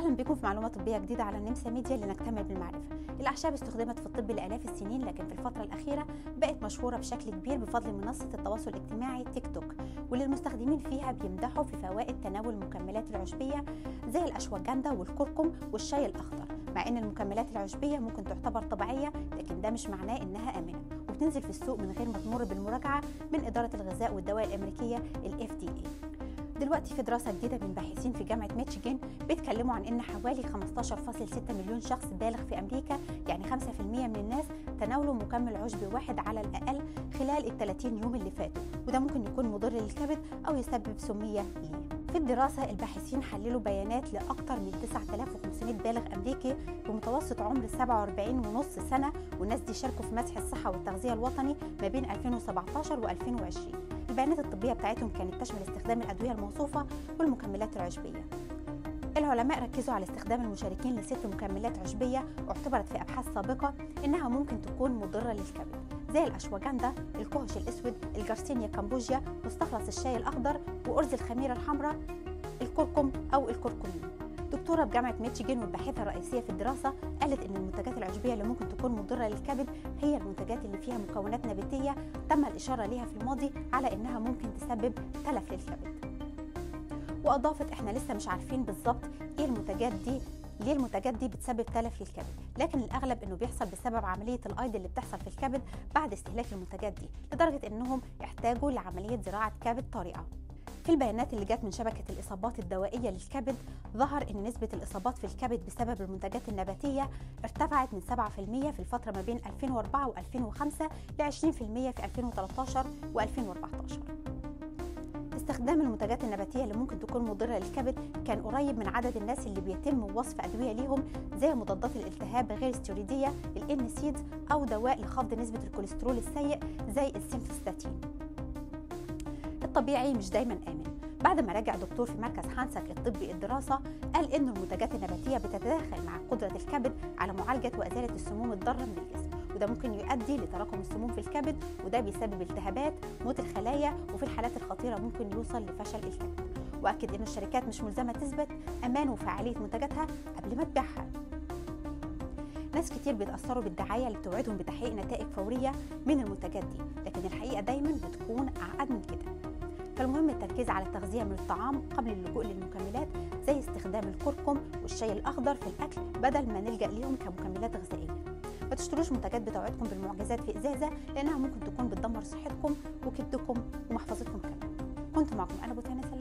اهلا بكم في معلومه طبيه جديده على النمسا ميديا لنكتمل بالمعرفه الاعشاب استخدمت في الطب لالاف السنين لكن في الفتره الاخيره بقت مشهوره بشكل كبير بفضل منصه التواصل الاجتماعي تيك توك واللي المستخدمين فيها بيمدحوا في فوائد تناول المكملات العشبيه زي الاشواجندا والكركم والشاي الاخضر مع ان المكملات العشبيه ممكن تعتبر طبيعيه لكن ده مش معناه انها امنه وبتنزل في السوق من غير ما تمر بالمراجعه من اداره الغذاء والدواء الامريكيه الاف دي اي دلوقتي في دراسه جديده من باحثين في جامعه ميتشيجن بيتكلموا عن ان حوالي 15.6 مليون شخص بالغ في امريكا يعني 5% من الناس تناولوا مكمل عشبي واحد على الاقل خلال ال 30 يوم اللي فاتوا وده ممكن يكون مضر للكبد او يسبب سميه ليه في الدراسة الباحثين حللوا بيانات لأكثر من 9500 بالغ أمريكي بمتوسط عمر 47 ونص سنة والناس دي شاركوا في مسح الصحة والتغذية الوطني ما بين 2017 و2020 البيانات الطبية بتاعتهم كانت تشمل استخدام الأدوية الموصوفة والمكملات العشبية العلماء ركزوا على استخدام المشاركين لست مكملات عشبية اعتبرت في أبحاث سابقة إنها ممكن تكون مضرة للكبد زي الأشواجندا، الكهش الأسود، الجارسينيا كامبوجيا، مستخلص الشاي الأخضر وأرز الخميرة الحمراء، الكركم أو الكركمين. دكتورة بجامعة ميتشيجن والباحثة الرئيسية في الدراسة قالت إن المنتجات العشبية اللي ممكن تكون مضرة للكبد هي المنتجات اللي فيها مكونات نباتية تم الإشارة ليها في الماضي على إنها ممكن تسبب تلف للكبد. واضافت احنا لسه مش عارفين بالظبط ايه المنتجات دي ليه المنتجات دي بتسبب تلف للكبد لكن الاغلب انه بيحصل بسبب عمليه الايض اللي بتحصل في الكبد بعد استهلاك المنتجات دي لدرجه انهم يحتاجوا لعمليه زراعه كبد طارئه في البيانات اللي جت من شبكة الإصابات الدوائية للكبد ظهر أن نسبة الإصابات في الكبد بسبب المنتجات النباتية ارتفعت من 7% في الفترة ما بين 2004 و2005 ل 20% في 2013 و2014 استخدام المنتجات النباتية اللي ممكن تكون مضرة للكبد كان قريب من عدد الناس اللي بيتم وصف أدوية ليهم زي مضادات الالتهاب غير الستيرويدية الإنسيدز أو دواء لخفض نسبة الكوليسترول السيء زي السيمفستاتين الطبيعي مش دايما آمن بعد ما راجع دكتور في مركز هانسك الطبي الدراسة قال إن المنتجات النباتية بتتداخل مع قدرة الكبد على معالجة وإزالة السموم الضارة من الجسم وده ممكن يؤدي لتراكم السموم في الكبد وده بيسبب التهابات موت الخلايا وفي الحالات الخطيرة ممكن يوصل لفشل الكبد وأكد إن الشركات مش ملزمة تثبت أمان وفعالية منتجاتها قبل ما تبيعها ناس كتير بيتأثروا بالدعاية اللي بتوعدهم بتحقيق نتائج فورية من المنتجات دي لكن الحقيقة دايما بتكون أعقد من كده فالمهم التركيز على التغذية من الطعام قبل اللجوء للمكملات زي استخدام الكركم والشاي الأخضر في الأكل بدل ما نلجأ ليهم كمكملات غذائية ما تشتروش منتجات بتوعدكم بالمعجزات في ازازه لانها ممكن تكون بتدمر صحتكم وكبدكم ومحفظتكم كمان كنت معكم انا بوتانا